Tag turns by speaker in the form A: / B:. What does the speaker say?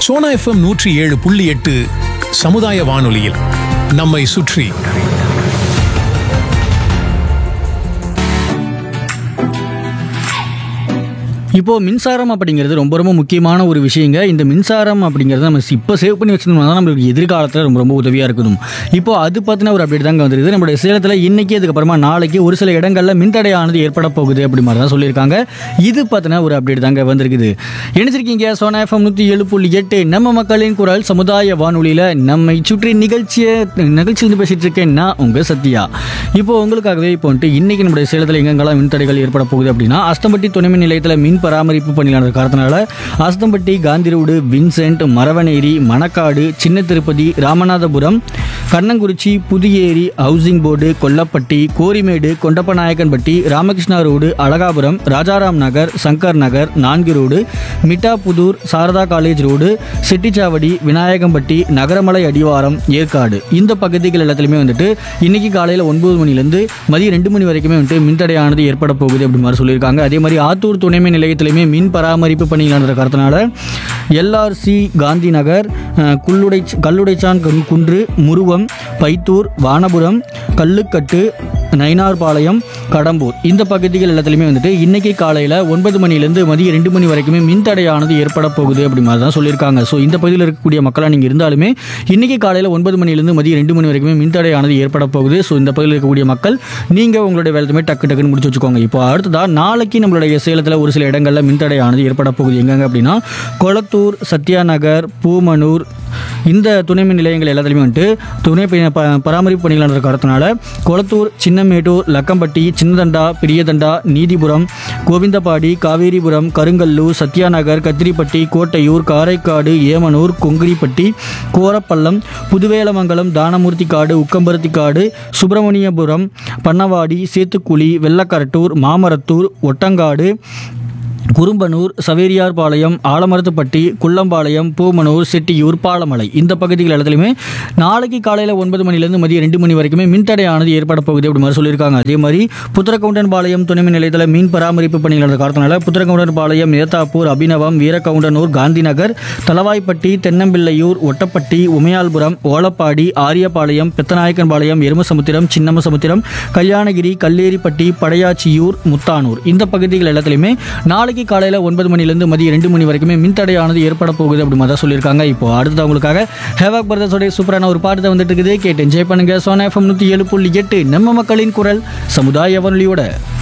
A: Sona FM நூற்றி ஏழு புள்ளி எட்டு சமுதாய வானொலியில் நம்மை சுற்றி
B: இப்போ மின்சாரம் அப்படிங்கிறது ரொம்ப ரொம்ப முக்கியமான ஒரு விஷயங்க இந்த மின்சாரம் அப்படிங்கிறது நம்ம இப்போ சேவ் பண்ணி வச்சிருந்தோம்னா தான் நம்மளுக்கு எதிர்காலத்தில் ரொம்ப ரொம்ப உதவியாக இருக்கணும் இப்போ அது பற்றின ஒரு அப்டேட் தாங்க வந்துருக்குது நம்மளுடைய சேலத்தில் இன்னைக்கு அதுக்கப்புறமா நாளைக்கு ஒரு சில இடங்களில் மின்தடையானது ஏற்பட போகுது அப்படி மாதிரி தான் சொல்லியிருக்காங்க இது பற்றின ஒரு அப்டேட் தாங்க வந்திருக்குது இணைச்சிருக்கீங்க சோனா எஃப்எம் நூற்றி ஏழு புள்ளி எட்டு நம்ம மக்களின் குரல் சமுதாய வானொலியில் நம்மை சுற்றி நிகழ்ச்சியை நிகழ்ச்சியிலிருந்து பேசிட்டு இருக்கேன் நான் உங்கள் சத்யா இப்போ உங்களுக்காகவே இப்போ வந்துட்டு இன்னைக்கு நம்முடைய சேலத்தில் எங்கெங்கெல்லாம் மின்தடைகள் ஏற்பட போகுது அப்படின்னா அஸ்தம்பட்டி துணைமின் நிலையத்தில் மின் பராமரிப்பு பணியாளர் காரணத்தினால Asthampatti Gandhi road Vincent Maravaneri Manakkadu Chinna Tirupathi Ramanathapuram Kannankurichi Pudhiyeri housing board Kollapatti Gorimedu Kondappanaickenpatti Ramakrishna road Alagapuram Rajaram Nagar Sankar Nagar நான்கு road Mittapudur Saradha college road Chettichavadi Vinayagampatti Nagaramalai அடிவாரம் ஏற்காடு இந்த பகுதிகள் எல்லாத்துலையுமே வந்துட்டு இன்னைக்கு காலையில் ஒன்பது மணிலேருந்து மதியம் ரெண்டு மணி வரைக்குமே வந்துட்டு மின்தடையானது ஏற்பட போகுது அப்படி மாதிரி சொல்லியிருக்காங்க அதே மாதிரி ஆத்தூர் துணைமின் நிலையத்திலையுமே மின் பராமரிப்பு பணிகள் நடந்த காரணத்தினால எல்ஆர்சி காந்தி நகர் அஹ், குள்ளுடை கல்லுடைச்சான் குன்- குன்று முருவம் பைத்தூர் வானபுரம் கல்லுக்கட்டு நயினார்பாளையம் கடம்பூர் இந்த பகுதிகள் எல்லாத்துலேயுமே வந்துட்டு இன்னைக்கு காலையில் ஒன்பது மணிலேருந்து மதியம் ரெண்டு மணி வரைக்குமே மின்தடையானது ஏற்பட போகுது அப்படி மாதிரி தான் சொல்லியிருக்காங்க ஸோ இந்த பகுதியில் இருக்கக்கூடிய மக்களாக நீங்கள் இருந்தாலுமே இன்னைக்கு காலையில் ஒன்பது மணிலேருந்து மதியம் ரெண்டு மணி வரைக்குமே மின்தடையானது ஏற்பட போகுது ஸோ இந்த பகுதியில் இருக்கக்கூடிய மக்கள் நீங்கள் உங்களுடைய வேலையுமே டக்கு டக்குன்னு முடிச்சு வச்சுக்கோங்க இப்போ அடுத்ததாக நாளைக்கு நம்மளுடைய சேலத்தில் ஒரு சில இடங்களில் மின்தடையானது ஏற்பட போகுது எங்கெங்க அப்படின்னா கொளத்தூர் சத்யா நகர் பூமனூர் இந்த துணை மின் நிலையங்கள் எல்லாத்துலேயுமே வந்துட்டு துணை ப- ப- பராமரிப்பு பணிகள் நடந்த காரணத்தினால கொளத்தூர் சின்னமேட்டூர் லக்கம்பட்டி சின்னதண்டா பெரியதண்டா நீதிபுரம் கோவிந்தபாடி காவேரிபுரம் கருங்கல்லூர் சத்யா நகர் கத்திரிப்பட்டி கோட்டையூர் காரைக்காடு ஏமனூர் கொங்கிரிப்பட்டி கோரப்பள்ளம் புதுவேலமங்கலம் தானமூர்த்தி காடு உக்கம்பருத்தி காடு சுப்பிரமணியபுரம் பண்ணவாடி சேத்துக்குழி வெள்ளக்கரட்டூர் மாமரத்தூர் ஒட்டங்காடு குறும்பனூர் சவேரியார்பாளையம் ஆலமரத்துப்பட்டி குள்ளம்பாளையம் பூமனூர் செட்டியூர் பாலமலை இந்த பகுதிகள் எல்லாத்துலையுமே நாளைக்கு காலையில் ஒன்பது மணிலேருந்து மதியம் ரெண்டு மணி வரைக்குமே மின்தடையானது ஏற்பட போகுது அப்படி மாதிரி சொல்லியிருக்காங்க அதே மாதிரி புத்திரக்கவுண்டன் பாளையம் துணைமின் நிலையத்தில் மீன் பராமரிப்பு பணிகள் நடந்த காரணத்தினால புத்திரக்கவுண்டன் பாளையம் நேதாப்பூர் அபிநவம் வீரகவுண்டனூர் காந்திநகர் தலவாய்ப்பட்டி தென்னம்பிள்ளையூர் ஒட்டப்பட்டி உமையால்புரம் ஓலப்பாடி ஆரியபாளையம் பெத்தநாயக்கன்பாளையம் எருமசமுத்திரம் சின்னமசமுத்திரம் கல்யாணகிரி கல்லேரிப்பட்டி படையாச்சியூர் முத்தானூர் இந்த பகுதிகள் எல்லாத்துலையுமே நாளைக்கு காலையில் ஒன்பது மணிலேருந்து மதியம் ரெண்டு மணி வரைக்குமே மின்தடையானது ஏற்பட போகுது அப்படி மாதிரி தான் சொல்லியிருக்காங்க இப்போ அடுத்தது அவங்களுக்காக ஹேவாக் பிரதர்ஸோடைய சூப்பரான ஒரு பாட்டு தான் வந்துட்டு இருக்குது கேட்டு என்ஜாய் பண்ணுங்க சோனா எஃப்எம் நூற்றி ஏழு புள்ளி எட்டு நம்ம மக்களின் குரல் சமுதாய வானொலியோட